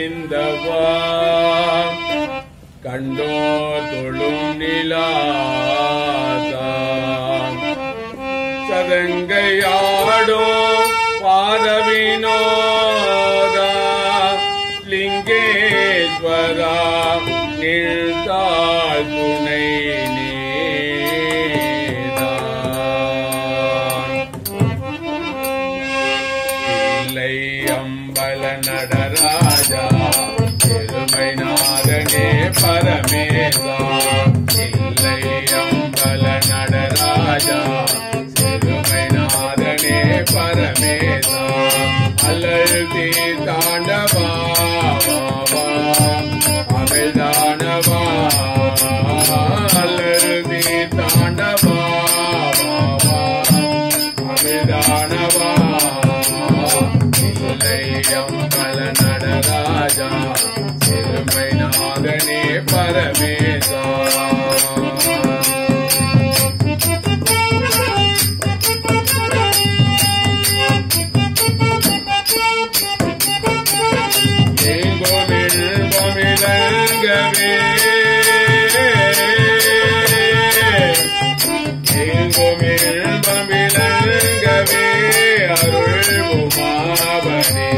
அறிந்தவா கண்டோ தொழும் நிலாதா சதங்கையாடோ பாதவினோதா லிங்கேஸ்வரா நீழ்த்தாள் துணை நீதா இல்லை அம்பல நடராஜா பெருமை நாதனே பரமேசா இல்லை அம்பல நடராஜா பெருமை நாதனே பரமேசா அலழ்தி தாண்டவா அமிழ்தானவா அலழ்தி தாண்டவா அமிழ்தானவா இல்லையம் பல நடராஜா சிறுமை நாதனே பரமேசா ஏங்கோமில் பமிழங்கவே ஏங்கோமில் பமிழங்கவே அருள் உமாவனே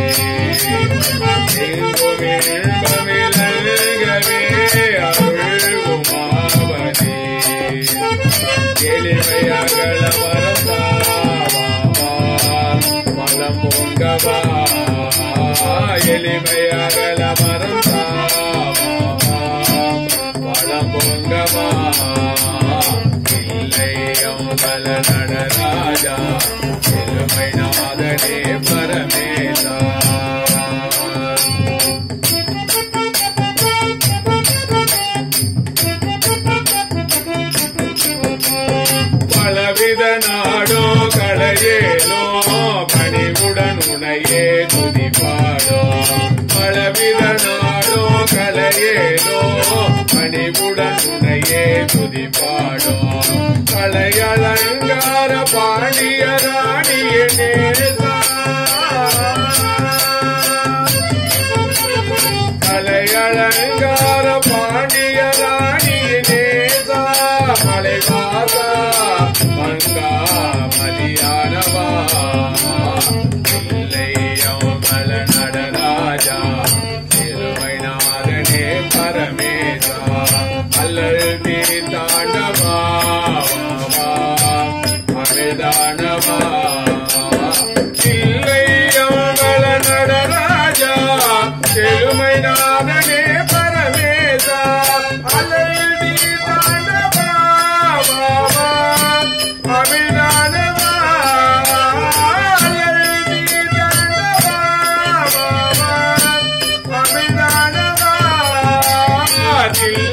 ஏங்கோமில் பமிழங்கவே அருள் உமாவனே எளிமையகள வரசாவா மலம் பொங்கவா எளிமையகள வரசாவா மலம் பொங்கவா இல்லையம் பல நடராஜா எருமை நாதனே பரமேசா பலவித நாடோ களையேலோ பணிவுடன் உனையே துதிப்பாடோ பலவித நாடோ களையேலோ பணிவுடன் உனையே துதிப்பாடோ கலையலங்கார பாடிய ராணிய நேசா கலையலங்கார பாண்டிய ராணிய நேசா மலைவாசா மங்கா மதியானவா இல்லையம் மல நடராஜா திருமை நாதனே பரமேசா அல்லல் தீ தாண்டவா அமிதானவா இல்லையம் மல நடராஜா திருமை நாதனே பரமேசா அல்லல் தீ தாண்டவா அமிதானவா அல்லல் தீ தாண்டவா அமிதானவா